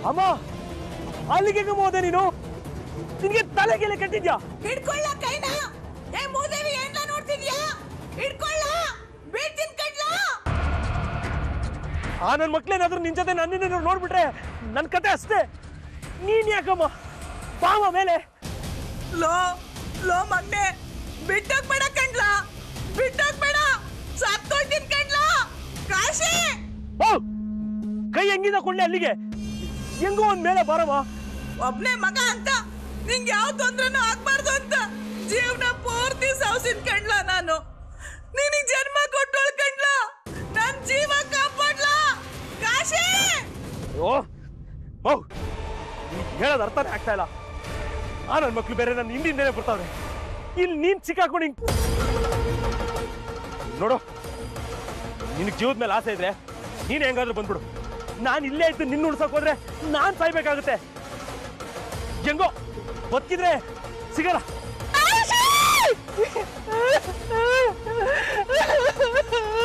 ಅಮ್ಮ ಅಲ್ಲಿಗೆ ಹೋದೆ ನೀನು ನಿನ್ಗೆ ತಲೆಗೆಲೆ ಕಟ್ಟಿದ್ಯಾ ಹಿಡ್ಕೊಳ್ಳ ಕೈನ ಏ ಮೂದೇವಿ ಏನ್ಲ ನೋಡ್ತಿದ್ಯಾ ಹಿಡ್ಕೊಳ್ಳ ಬೀಳ್ತೀನಿ ಕಡ್ಲ ಆ ನನ್ನ ಮಕ್ಳೇನಾದ್ರೂ ನಿನ್ ಜೊತೆ ನನ್ನಿಂದ ನೋಡ್ಬಿಟ್ರೆ ನನ್ನ ಕತೆ ಅಷ್ಟೇ ನೀನ್ ಯಾಕಮ್ಮ ಬಾಮ ಮೇಲೆ ಲೋ ಲೋ ಮಗ್ನೆ ಬಿಟ್ಟೋಗ್ಬೇಡ ಕಣ್ಲ ಬಿಟ್ಟೋಗ್ಬೇಡ ಸತ್ತೋಗ್ತೀನಿ ಕಣ್ಲ ಕಾಶಿ ಓ ಕೈ ಹೆಂಗಿದ ಕೊಳ್ಳೆ ಅಲ್ಲಿಗೆ ಹೆಂಗೋ ಒಂದ್ ಮೇಲೆ ಬಾರಮ್ಮ ಒಬ್ನೇ ಮಗ ಅಂತ ನಿಂಗೆ ಯಾವ ತೊಂದ್ರೆನೂ ಆಗ್ಬಾರ್ದು ಅಂತ ಜೀವನ ಪೂರ್ತಿ ಸಾವ್ಸಿನ ಕಣ್ಲ ನಾನು ನಿನಗೆ ಜನ್ಮ ಕೊಟ್ಟೋಳ್ ಕಣ್ಲ ನನ್ ಜೀವ ಕಾಪಾಡ್ಲಾ ಕಾಶಿ ಓ ಓ ನೀನ್ ಹೇಳೋದ್ ಅರ್ಥನೇ ಆಗ್ತಾ ಇಲ್ಲ ಆ ನನ್ನ ಮಕ್ಳು ಬೇರೆ ನನ್ನ ಹಿಂದಿಂದೇನೆ ಬರ್ತಾವ್ರೆ ಇಲ್ಲಿ ನೀನ್ ಸಿಕ್ಕಾಕೊಂಡು ಹಿಂಗ್ ನೋಡು ನಿನಗೆ ಜೀವದ ಮೇಲೆ ಆಸೆ ಇದ್ರೆ ನೀನ್ ಹೆಂಗಾದ್ರೂ ಬಂದ್ಬಿಡು ನಾನು ಇಲ್ಲೇ ಇದ್ದು ನಿನ್ನ ಉಳ್ಸಕ್ ಹೋದ್ರೆ ನಾನ್ ಸಾಯ್ಬೇಕಾಗುತ್ತೆ ಹೆಂಗೋ ಬದುಕಿದ್ರೆ ಸಿಗಲ್ಲ